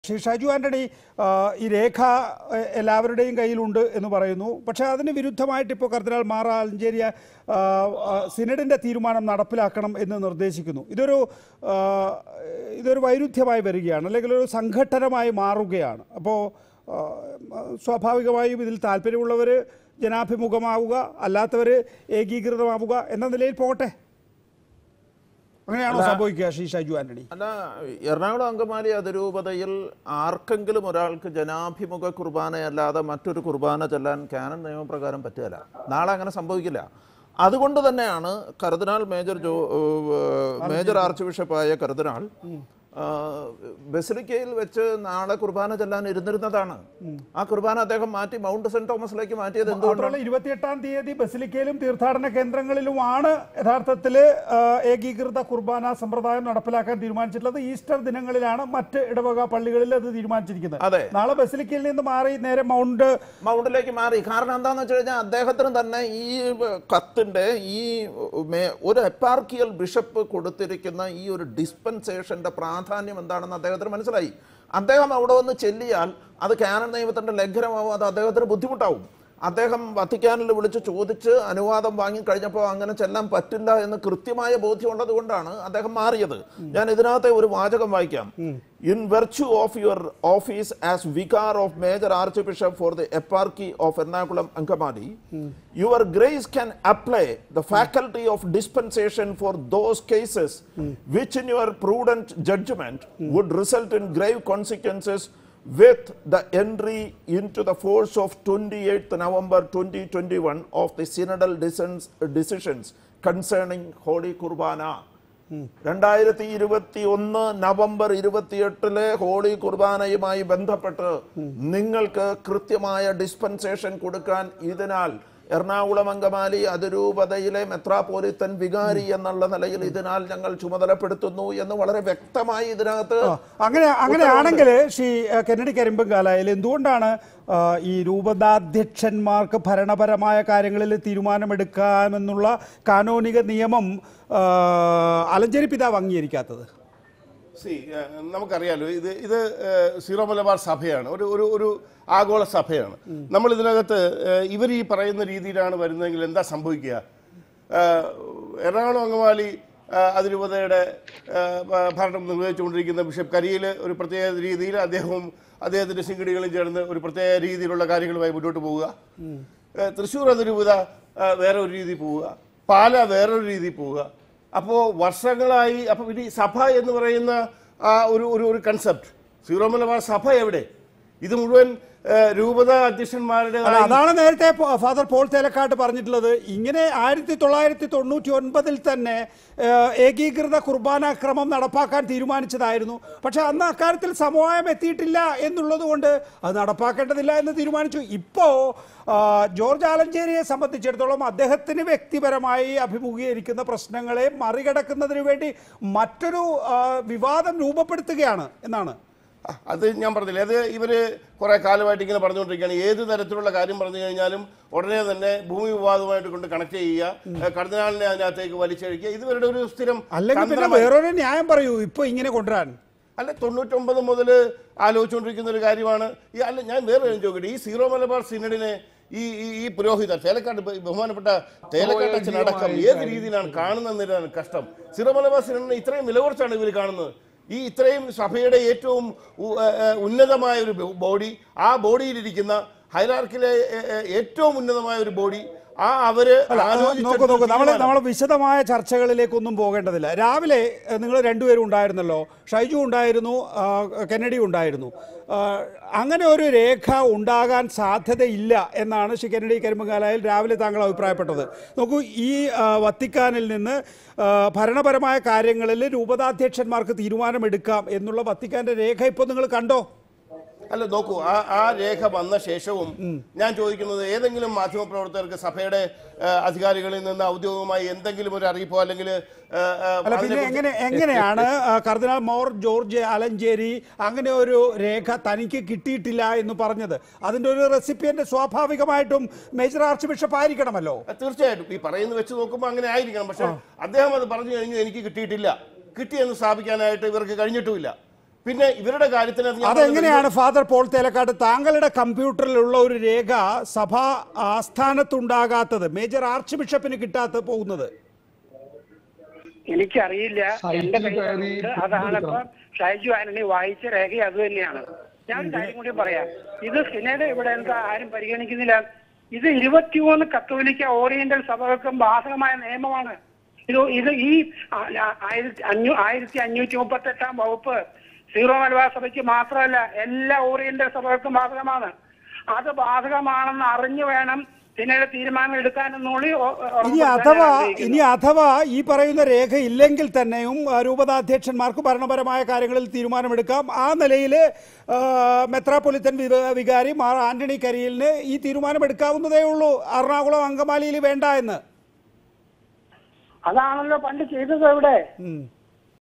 ശ്രീ ഷാജു ആന്റണി ആ, ഈ രേഖ എ, എല്ലാവരുടെയും കയ്യിലുണ്ട് എന്ന് പറയുന്നു പക്ഷേ അതിന് വിരുദ്ധമായിട്ട് ഇപ്പോൾ കർദിനാൾ മാറ അൽജേരിയ ആ, ആ, സിനഡിന്റെ തീരുമാനം നടപ്പിലാക്കണം എന്ന് നിർദ്ദേശിക്കുന്നു ഇതൊരു ആ, ഇതൊരു വൈരുദ്ധ്യമായി വരികയാണ് അല്ലെങ്കിൽ ഒരു സംഘട്ടനമായി മാറുകയാണ് അപ്പോൾ ആ, സ്വാഭാവികമായും ഇതിൽ താല്പര്യമുള്ളവർ ജനാഭിമുഖമാവുക അല്ലാത്തവർ ഏകീകൃതമാവുക എന്ന നിലയിൽ പോകട്ടെ അങ്ങനെയാണോ സംഭവിക്കുക ശ്രീ ഷാജു ആന്റണി അല്ല എറണാകുളം അങ്കമാലി അതിരൂപതയിൽ ആർക്കെങ്കിലും ഒരാൾക്ക് ജനാഭിമുഖ കുർബാനയല്ലാതെ മറ്റൊരു കുർബാന ചെല്ലാൻ കാനൻ നിയമപ്രകാരം പറ്റുകയില്ല നാളെ അങ്ങനെ സംഭവിക്കില്ല അതുകൊണ്ട് തന്നെയാണ് കർദിനാൾ മേജർ ജോ ഏഹ് മേജർ ആർച്ച് ബിഷപ്പായ കർദിനാൾ ആ, ബസിലിക്കയിൽ വെച്ച് നാളെ കുർബാന ചെല്ലാൻ ഇരുന്നിരുന്നതാണ് ആ കുർബാന അദ്ദേഹം മാറ്റി മൗണ്ട് സെന്റ് തോമസിലേക്ക് മാറ്റിയത് എന്തുകൊണ്ടാണ് മാത്രമല്ല ഇരുപത്തിയെട്ടാം തീയതി ബസിലിക്കയിലും തീർത്ഥാടന കേന്ദ്രങ്ങളിലുമാണ് യഥാർത്ഥത്തിൽ ഏകീകൃത കുർബാന സമ്പ്രദായം നടപ്പിലാക്കാൻ തീരുമാനിച്ചിട്ടുള്ളത് ഈസ്റ്റർ ദിനങ്ങളിലാണ് മറ്റ് ഇടവക പള്ളികളിൽ അത് തീരുമാനിച്ചിരിക്കുന്നത് അതെ. നാളെ ബസിലിക്കയിൽ നിന്ന് മാറി നേരെ മൗണ്ട് മൗണ്ടിലേക്ക് മാറി കാരണം എന്താന്ന് വെച്ച് കഴിഞ്ഞാൽ അദ്ദേഹത്തിന് തന്നെ ഈ കത്തിന്റെ ഈ മേ- ഒരു എപ്പാർക്കിയൽ ബിഷപ്പ് കൊടുത്തിരിക്കുന്ന ഈ ഒരു ഡിസ്പെൻസേഷന്റെ പ്രാധാന്യം എന്താണെന്ന് അദ്ദേഹത്തിന് മനസ്സിലായി അദ്ദേഹം അവിടെ വന്ന് ചെല്ലിയാൽ അത് കാനൻ നിയമത്തിന്റെ ലംഘനമാവും അത് അദ്ദേഹത്തിന് ബുദ്ധിമുട്ടാവും അദ്ദേഹം വത്തിക്കാനിൽ വിളിച്ച് ചോദിച്ച് അനുവാദം വാങ്ങി കഴിഞ്ഞപ്പോൾ അങ്ങനെ ചെല്ലാൻ പറ്റില്ല എന്ന് കൃത്യമായ ബോധ്യമുള്ളത് കൊണ്ടാണ് അദ്ദേഹം മാറിയത് ഞാൻ ഇതിനകത്തെ ഒരു വാചകം വായിക്കാം in virtue of your office as vicar of major archbishop for the eparchy of Ernakulam Angamaly your grace can apply the faculty of dispensation for those cases which in your prudent judgment would result in grave consequences with the entry into the force of 28th November 2021 of the synodal decisions, decisions concerning Holy Kurbana. രണ്ടായിരത്തി ഇരുപത്തി ഒന്ന് November ഇരുപത്തിയെട്ടിലെ holy കുർബാനയുമായി ബന്ധപ്പെട്ട് നിങ്ങൾക്ക് കൃത്യമായ dispensation കൊടുക്കാൻ ഇതിനാൽ എറണാകുളം അങ്കമാലി അതിരൂപതയിലെ മെത്രാപോലിത്തൻ വികാരി എന്നുള്ള നിലയിൽ ഇതിനാൽ ഞങ്ങൾ ചുമതലപ്പെടുത്തുന്നു എന്ന് വളരെ വ്യക്തമായി ഇതിനകത്ത് അങ്ങനെ അങ്ങനെയാണെങ്കിൽ ശ്രീ അഹ്, കെന്നഡി കരിമ്പങ്കാലയിൽ എന്തുകൊണ്ടാണ് ആ, ഈ രൂപതാധ്യക്ഷന്മാർക്ക് ഭരണപരമായ കാര്യങ്ങളിൽ തീരുമാനമെടുക്കാമെന്നുള്ള കാനോനിക നിയമം ആ, അലഞ്ചേരി പിതാവ് അംഗീകരിക്കാത്തത് സി നമുക്കറിയാലോ ഇത് ഇത് ഏഹ്, സീറോ മലബാർ സഭയാണ് ഒരു ഒരു ഒരു ആഗോള സഭയാണ് നമ്മൾ ഇതിനകത്ത് ഇവർ ഈ പറയുന്ന രീതിയിലാണ് വരുന്നതെങ്കിൽ എന്താ സംഭവിക്കുക ഏഹ്, എറണാകുളം അങ്കമാലി ഏഹ്, അതിരൂപതയുടെ ഏഹ്, ഭ- ഭരണം നിർവഹിച്ചുകൊണ്ടിരിക്കുന്ന ബിഷപ്പ് കരിയിൽ ഒരു പ്രത്യേക രീതിയിൽ അദ്ദേഹവും അദ്ദേഹത്തിന്റെ ശിങ്കിടികളും ചേർന്ന് ഒരു പ്രത്യേക രീതിയിലുള്ള കാര്യങ്ങളുമായി മുന്നോട്ട് പോവുക ഏഹ്, തൃശ്ശൂർ അതിരൂപത ഏഹ്, വേറെ ഒരു രീതി പോവുക പാല വേറൊരു രീതി പോവുക അപ്പോൾ വർഷങ്ങളായി അപ്പോൾ ഇനി സഭ എന്ന് പറയുന്ന ആ ഒരു ഒരു ഒരു കൺസെപ്റ്റ് സീറോ മലബാർ സഭ എവിടെ ഇത് മുഴുവൻ ഏഹ്, രൂപത അധ്യക്ഷന്മാരുടെ അല്ല അതാണ് നേരത്തെ പോ- ഫാദർ പോൾ തേലക്കാട്ട് പറഞ്ഞിട്ടുള്ളത് ഇങ്ങനെ ആയിരത്തി തൊള്ളായിരത്തി തൊണ്ണൂറ്റി ഒൻപതിൽ തന്നെ ഏഹ്, ഏകീകൃത കുർബാന ക്രമം നടപ്പാക്കാൻ തീരുമാനിച്ചതായിരുന്നു പക്ഷെ അന്ന് അക്കാര്യത്തിൽ സമവായം എത്തിയിട്ടില്ല എന്നുള്ളത് കൊണ്ട് അത് നടപ്പാക്കേണ്ടതില്ല എന്ന് തീരുമാനിച്ചു ഇപ്പോ ആ, ജോർജ് ആലഞ്ചേരിയെ സംബന്ധിച്ചിടത്തോളം അദ്ദേഹത്തിന് വ്യക്തിപരമായി അഭിമുഖീകരിക്കുന്ന പ്രശ്നങ്ങളെ മറികടക്കുന്നതിന് വേണ്ടി മറ്റൊരു ആ, വിവാദം രൂപപ്പെടുത്തുകയാണ് എന്നാണ് ആ, അത് ഞാൻ പറഞ്ഞില്ലേ അത് ഇവര് കുറെ കാലമായിട്ട് ഇങ്ങനെ പറഞ്ഞുകൊണ്ടിരിക്കുകയാണ് ഏത് തരത്തിലുള്ള കാര്യം പറഞ്ഞു കഴിഞ്ഞാലും ഉടനെ തന്നെ ഭൂമി വിവാദമായിട്ട് കൊണ്ട് കണക്ട് ചെയ്യുക കർദിനാളിനെ അതിനകത്തേക്ക് വലിച്ചഴിക്കുക ഇത് ഇവരുടെ ഒരു സ്ഥിരം അല്ലെങ്കിൽ പിന്നെ തന്ത്രമായി. വേറൊരു ന്യായം പറയൂ ഇപ്പൊ ഇങ്ങനെ കൊണ്ടുവരാൻ അല്ല തൊണ്ണൂറ്റൊമ്പത് മുതൽ ആലോചിച്ചുകൊണ്ടിരിക്കുന്ന ഒരു കാര്യമാണ് ഈ അല്ല ഞാൻ വേറെ കാര്യം ചോദിക്കട്ടെ ഈ സീറോ മലബാർ സിനഡിനെ ഈ ഈ- ഈ പുരോഹിതർ തേലക്കാട് ബ- ബഹുമാനപ്പെട്ട തേലക്കാട് അച്ഛനടക്കം ഏത് രീതിയിലാണ് കാണുന്നതിനാണ് കഷ്ടം സീറോ മലബാർ സിനഡിനെ ഇത്രയും വില കുറച്ചാണ് ഇവർ കാണുന്നത് ഈ ഇത്രയും സഭയുടെ ഏറ്റവും ഉ- ഏ, ഏ, ഉന്നതമായ ഒരു ബോഡി ആ ബോഡിയിലിരിക്കുന്ന ഹൈറാർക്കിലെ ഏ, ഏ, ഏറ്റവും ഉന്നതമായ ഒരു ബോഡി ആ അവര് അല്ല അത് ആലോചിച്ചെടുത്ത നോക്കൂ നോക്കൂ നമ്മൾ തീരുമാനം. നമ്മൾ വിശദമായ ചർച്ചകളിലേക്കൊന്നും പോകേണ്ടതില്ല രാവിലെ നിങ്ങൾ രണ്ടുപേരും ഉണ്ടായിരുന്നല്ലോ ഷൈജു ഉണ്ടായിരുന്നു ആ, കെന്നഡി ഉണ്ടായിരുന്നു ആ, അങ്ങനെ ഒരു രേഖ ഉണ്ടാകാൻ സാധ്യതയില്ല എന്നാണ് ശ്രീ കെന്നഡി കരിമ്പങ്കാലായിൽ രാവിലെ താങ്കൾ അഭിപ്രായപ്പെട്ടത് നോക്കൂ ഈ ആ, വത്തിക്കാനിൽ നിന്ന് ആ, ഭരണപരമായ കാര്യങ്ങളിൽ രൂപതാധ്യക്ഷന്മാർക്ക് തീരുമാനമെടുക്കാം എന്നുള്ള വത്തിക്കാന്റെ രേഖ ഇപ്പോൾ നിങ്ങൾ കണ്ടോ അല്ല നോക്കൂ ആ ആ രേഖ വന്ന ശേഷവും ഞാൻ ചോദിക്കുന്നത് ഏതെങ്കിലും മാധ്യമപ്രവർത്തകർക്ക് സഭയുടെ ആ, അധികാരികളിൽ നിന്ന് ഔദ്യോഗികമായി എന്തെങ്കിലും ഒരു അറിയിപ്പോ അല്ലെങ്കിൽ ആ, ആ, അല്ല പിന്നെ അതിനെക്കുറിച്ച് എങ്ങനെ എങ്ങനെയാണ് ആ, കർദിനാൾ മോർ ജോർജ് അലഞ്ചേരി അങ്ങനെ ഒരു രേഖ തനിക്ക് കിട്ടിയിട്ടില്ല എന്ന് പറഞ്ഞത് അതിന്റെ ഒരു റെസിപ്പിയന്റ് സ്വാഭാവികമായിട്ടും മേജർ ആർച്ച് ബിഷപ്പ് ആയിരിക്കണമല്ലോ ആ, തീർച്ചയായിട്ടും ഈ പറയുന്നത് വെച്ച് നോക്കുമ്പോൾ അങ്ങനെ ആയിരിക്കണം പക്ഷെ അദ്ദേഹം അത് പറഞ്ഞു കഴിഞ്ഞു എനിക്ക് കിട്ടിയിട്ടില്ല കിട്ടിയെന്ന് സ്ഥാപിക്കാനായിട്ട് ഇവർക്ക് കഴിഞ്ഞിട്ടുമില്ല പിന്നെ ഇവരുടെ കാര്യത്തിന് അത് ഞാൻ അതെങ്ങനെയാണ് ഫാദർ പോൾ തേലക്കാട് താങ്കളുടെ കമ്പ്യൂട്ടറിലുള്ള ഒരു രേഖ സഭാ ആസ്ഥാനത്തുണ്ടാകാത്തത് മേജർ ആർച്ച് ബിഷപ്പിന് കിട്ടാത്ത പോകുന്നത് എനിക്കറിയില്ല എന്റെ സൈറ്റിൽ കയറി കയ്യിലുണ്ട് അതാണ് ഇപ്പൊ ഷൈജു ആന്റണി വായിച്ച രേഖ അത് തന്നെയാണ് ഞാൻ ഒരു കാര്യം കൂടി പറയാം ഇത് സിനഡ് ഇവിടെ എന്താ ആരും പരിഗണിക്കുന്നില്ല ഇത് ഇരുപത്തിമൂന്ന് കത്തോലിക്ക ഓറിയന്റൽ സഭകൾക്കും ബാധകമായ നിയമമാണ് ഇത് ഇത് ഈ ആ- ആ- ആയിരത്തി അഞ്ഞൂ ആയിരത്തി അഞ്ഞൂറ്റി മുപ്പത്തി എട്ടാം വകുപ്പ് സീറോ മലബാർ സഭയ്ക്ക് മാത്രമല്ല എല്ലാ ഓറിയന്റൽ സഭകൾക്കും ബാധകമാണ് അത് ബാധകമാണെന്ന് അറിഞ്ഞു വേണം സിനഡ് തീരുമാനം എടുക്കാനെന്നുകൂടി ഓ- ഇനി ഉറപ്പുവരുത്താൻ അഥവാ ആഗ്രഹിക്കുന്നു. ഇനി അഥവാ ഈ പറയുന്ന രേഖ ഇല്ലെങ്കിൽ തന്നെയും ആ, രൂപതാധ്യക്ഷന്മാർക്ക് ഭരണപരമായ കാര്യങ്ങളിൽ തീരുമാനമെടുക്കാം ആ നിലയിൽ മെത്രാപ്പൊലിത്തൻ വിവ- വികാരി മാർ ആന്റണി കരിയലിന് ഈ തീരുമാനമെടുക്കാവുന്നതേ ഉള്ളൂ എറണാകുളം അങ്കമാലിയിൽ വേണ്ട എന്ന് അതാണല്ലോ പണ്ട് ചെയ്തത് ഇവിടെ ഉം.